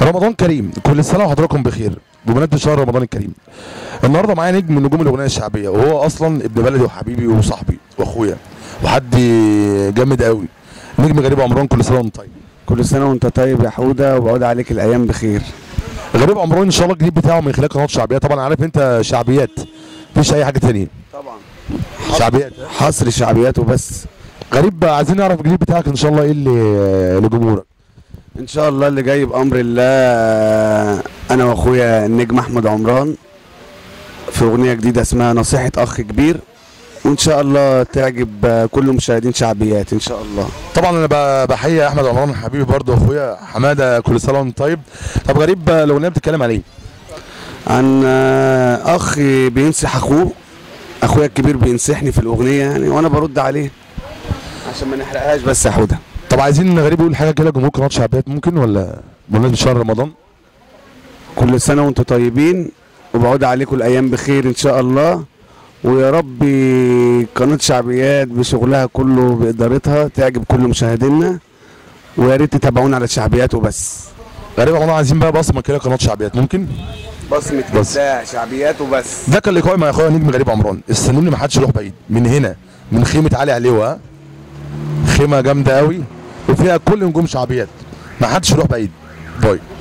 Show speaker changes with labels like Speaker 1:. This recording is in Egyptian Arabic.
Speaker 1: رمضان كريم كل سنه وحضراتكم بخير بمناسبه شهر رمضان الكريم النهارده معايا نجم من نجوم الاغنيه الشعبيه وهو اصلا ابن بلدي وحبيبي وصاحبي واخويا وحد جامد قوي نجم غريب عمران كل سنه وانت طيب
Speaker 2: كل سنة وانت طيب يا حودة وبعود عليك الأيام بخير
Speaker 1: غريب عمران ان شاء الله الجديد بتاعه من خلال قناه شعبيه طبعا عارف انت شعبيات مفيش اي حاجه تانية
Speaker 2: طبعا
Speaker 1: شعبيات
Speaker 2: حصر شعبيات وبس
Speaker 1: غريب عايزين نعرف الجديد بتاعك ان شاء الله ايه اللي لجمهورك
Speaker 2: إن شاء الله اللي جاي بأمر الله أنا وأخويا النجم أحمد عمران في أغنية جديدة اسمها نصيحة أخ كبير وإن شاء الله تعجب كل مشاهدين شعبيات إن شاء الله
Speaker 1: طبعا انا ب- بحيي احمد عمران حبيبي برضه اخويا حماده كل سنه وانت طيب طب غريب الاغنيه بتتكلم عن ايه
Speaker 2: عن آه، أخ بينصح أخوه أخويا الكبير بينصحني في الأغنية يعني وأنا برد عليه عشان ما نحرقهاش بس يا حودة
Speaker 1: طب عايزين غريب يقول حاجه كده جمهور قناه شعبيات ممكن ولا بمناسبه شهر رمضان
Speaker 2: كل سنة وانتم طيبين وبعود عليكم الأيام بخير إن شاء الله ويا رب قناة شعبيات بشغلها كله بإدارتها تعجب كل مشاهدينا ويا ريت تتابعونا على شعبيات وبس
Speaker 1: غريب عمران عايزين بقى بصمه كده قناه شعبيات ممكن
Speaker 2: بصمة
Speaker 1: بس.
Speaker 2: كفاح شعبيات وبس
Speaker 1: ده كان لقائي مع اخويا نجم غريب عمران استنوني ما حدش يروح بعيد من هنا من خيمه علي علوه ها؟ خيمه جامده قوي وفيها كل نجوم شعبيات ما حدش يروح بعيد باي